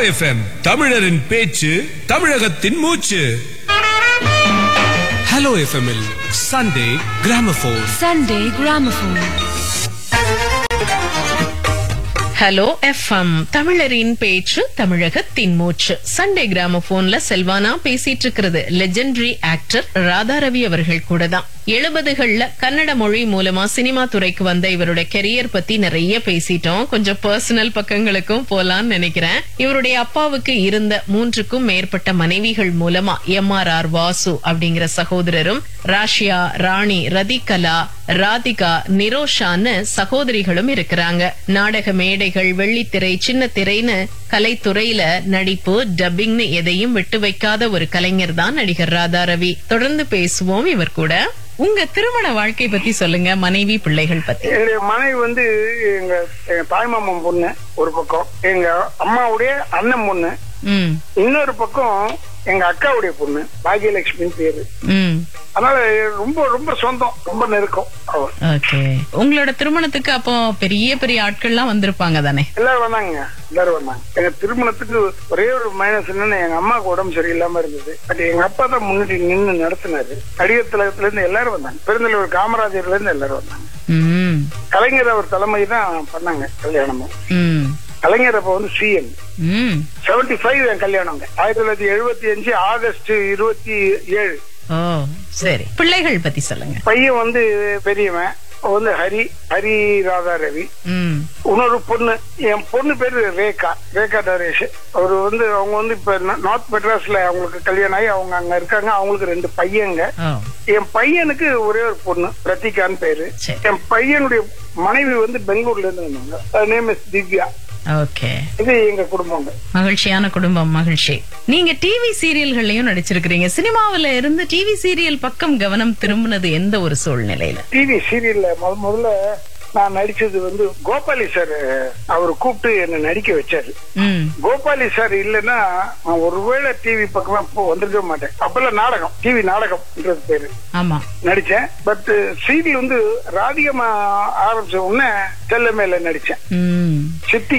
FM தமிழரின் பேச்சு தமிழகத்தின் மூச்சு hello FM Sunday gramophone Sunday Gramophone. Hello FM தமிழரின் பேச்சு தமிழகத்தின் மூச்சு சண்டே கிராமபோன்ல செல்வானா பேசிட்டு இருக்கிறது லெஜெண்டரி ஆக்டர் ராதா ரவி அவர்கள் கூட தான் எழுபதுகள்ல கன்னட மொழி மூலமா சினிமா துறைக்கு வந்த இவருடைய கெரியர் பத்தி நிறைய பேசிட்டோம் கொஞ்சம் பர்சனல் பக்கங்களுக்கும் போலான்னு நினைக்கிறேன் இவருடைய அப்பாவுக்கு இருந்த மூன்றுக்கும் மேற்பட்ட மனைவிகள் மூலமா எம் ஆர் ஆர் வாசு அப்படிங்கிற சகோதரரும் ராஷியா ராணி ரதிகலா ராதிகா நிரோஷான்னு சகோதரிகளும் இருக்கிறாங்க நாடக மேடைகள் வெள்ளித்திரை சின்ன திரைன்னு கலைத்துறையில நடிப்பு டப்பிங்னு எதையும் விட்டு வைக்காத ஒரு கலைஞர் தான் நடிகர் ராதா ரவி தொடர்ந்து பேசுவோம் இவர் கூட உங்க திருமண வாழ்க்கை பத்தி சொல்லுங்க மனைவி பிள்ளைகள் பத்தி என்னுடைய மனைவி வந்து எங்க எங்க தாய்மாமன் பொண்ணு ஒரு பக்கம் எங்க அம்மாவுடைய அண்ணன் பொண்ணு ம் இன்னொரு பக்கம் எங்க அக்காவுடைய பொண்ணு பாகியலட்சுமின்னு பேரு ம் அதனால ரொம்ப ரொம்ப சொந்தம் ரொம்ப நெருக்கம் அவ ஓகே உங்களோட திருமணத்துக்கு அப்போ பெரிய பெரிய ஆட்கள்லாம் வந்திருப்பாங்க தானே எல்லாரும் வந்தாங்க எல்லாரும் வந்தாங்க எங்க திருமணத்துக்கு ஒரே ஒரு மைனஸ் என்னன்னு எங்க அம்மாவுக்கு உடம்பு சரியில்லாம இருந்தது பட் எங்க அப்பா தான் முன்னாடி நின்று நடத்தினாரு நடிகர் திலகத்துல இருந்து எல்லாரும் வந்தாங்க பெருந்தலைவர் காமராஜர்ல இருந்து எல்லாரும் வந்தாங்க ம் கலைஞர் அவர் தலைமை தான் பண்ணாங்க கல்யாணமும் ம் கலைஞர் அப்ப வந்து சிஎம் ம் செவன்டி ஃபைவ் என் கல்யாணங்க ஆயிரத்தி தொள்ளாயிரத்தி எழுபத்தி அஞ்சு ஆகஸ்ட் இருபத்தி ஏழு ஓ சரி பிள்ளைகள் பத்தி சொல்லுங்க பையன் வந்து பெரியவன் அவன் வந்து ஹரி ஹரி ராதா ரவி ம் இன்னொரு பொண்ணு என் பொண்ணு பேரு ரேகா ரேகா நரேஷ் அவர் வந்து அவங்க வந்து இப்ப நா- நார்த் மெட்ராஸ்ல அவங்களுக்கு கல்யாணம் ஆகி அவங்க அங்க இருக்காங்க அவங்களுக்கு ரெண்டு பையங்க ஓ என் பையனுக்கு ஒரே ஒரு பொண்ணு பிரத்திகான்னு பேரு சரி. என் பையனுடைய மனைவி வந்து பெங்களூர்ல இருந்து வந்தாங்க நேம் இஸ் திவ்யா ஓகே இது எங்க குடும்பங்க மகிழ்ச்சியான குடும்பம் மகிழ்ச்சி நீங்க டிவி சீரியல்கள்லயும் நடிச்சிருக்கிறீங்க சினிமாவுல இருந்து டிவி சீரியல் பக்கம் கவனம் திரும்பினது எந்த ஒரு சூழ்நிலையில டிவி சீரியல்ல முத முதல்ல நான் நடிச்சது வந்து கோபாலி சார் அவர் கூப்பிட்டு என்ன நடிக்க வச்சாரு ம் கோபாலி சார் இல்லைன்னா நான் ஒருவேளை டிவி பக்கமா இப்போ வந்திருக்க மாட்டேன் அப்பெல்லாம் நாடகம் டிவி நாடகம்ன்றது பேரு ஆமா நடிச்சேன் பட் சீரியல் வந்து ராதிகமா ஆரம்பிச்ச உடனே செல்லமேல நடிச்சேன் ம் சித்தி